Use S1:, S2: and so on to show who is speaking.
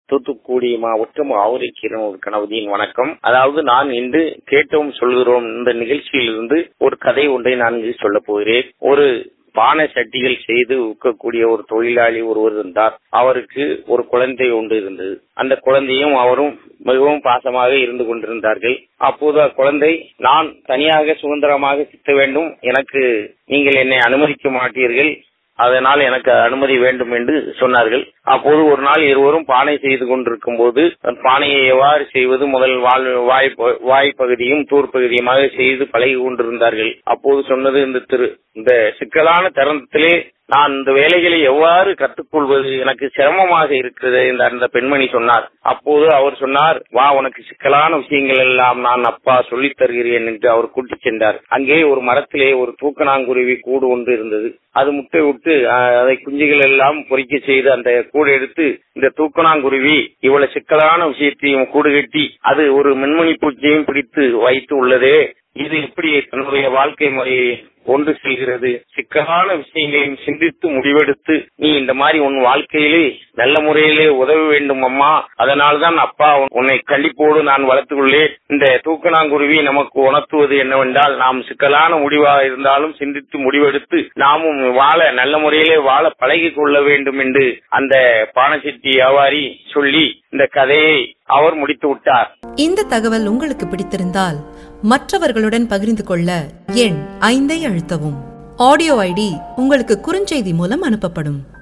S1: தூத்துக்குடி மாவட்டம் ஆவரிக்கிரன் கணபதியின் வணக்கம் அதாவது நான் இன்று கேட்டோம் சொல்கிறோம் இந்த நிகழ்ச்சியிலிருந்து ஒரு கதை ஒன்றை நான் இங்கு சொல்லப் போகிறேன் ஒரு பானை சட்டிகள் செய்து விற்கக்கூடிய ஒரு தொழிலாளி ஒருவர் இருந்தார் அவருக்கு ஒரு குழந்தை ஒன்று இருந்தது அந்த குழந்தையும் அவரும் மிகவும் பாசமாக இருந்து கொண்டிருந்தார்கள் அப்போது அக்குழந்தை நான் தனியாக சுதந்திரமாக சித்த வேண்டும் எனக்கு நீங்கள் என்னை அனுமதிக்க மாட்டீர்கள் அதனால் எனக்கு அனுமதி வேண்டும் என்று சொன்னார்கள் அப்போது ஒரு நாள் இருவரும் பானை செய்து கொண்டிருக்கும் போது பானையை எவ்வாறு செய்வது முதல் வாய் வாய் பகுதியும் தூர் பகுதியுமாக செய்து பழகி கொண்டிருந்தார்கள் அப்போது சொன்னது இந்த திரு இந்த சிக்கலான தருணத்திலே நான் இந்த வேலைகளை எவ்வாறு கற்றுக்கொள்வது எனக்கு சிரமமாக இருக்கிறது இந்த அந்த பெண்மணி சொன்னார் அப்போது அவர் சொன்னார் வா உனக்கு சிக்கலான விஷயங்கள் எல்லாம் நான் அப்பா சொல்லித் தருகிறேன் என்று அவர் கூட்டிச் சென்றார் அங்கே ஒரு மரத்திலே ஒரு தூக்கணாங்குருவி கூடு ஒன்று இருந்தது அது முட்டை விட்டு அதை குஞ்சுகள் எல்லாம் பொறிக்க செய்து அந்த கூடு எடுத்து இந்த தூக்கணாங்குருவி இவ்வளவு சிக்கலான விஷயத்தையும் கூடு கட்டி அது ஒரு மின்மணி பூச்சியையும் பிடித்து வைத்து உள்ளதே இது எப்படி தன்னுடைய வாழ்க்கை முறையை கொண்டு செல்கிறது சிக்கலான விஷயங்களையும் சிந்தித்து முடிவெடுத்து நீ இந்த மாதிரி உன் வாழ்க்கையிலே நல்ல முறையிலே உதவ வேண்டும் அம்மா அதனால்தான் அப்பா உன்னை கண்டிப்போடு நான் வளர்த்துள்ளேன் இந்த தூக்கணாங்குருவி நமக்கு உணர்த்துவது என்னவென்றால் நாம் சிக்கலான முடிவாக இருந்தாலும் சிந்தித்து முடிவெடுத்து நாமும் வாழ நல்ல முறையிலே வாழ பழகி கொள்ள வேண்டும் என்று அந்த பானசிட்டி வியாபாரி சொல்லி இந்த கதையை அவர் முடித்து விட்டார்
S2: இந்த தகவல் உங்களுக்கு பிடித்திருந்தால் மற்றவர்களுடன் பகிர்ந்து கொள்ள எண் ஐந்தை அழுத்தவும் ஆடியோ ஐடி உங்களுக்கு குறுஞ்செய்தி மூலம் அனுப்பப்படும்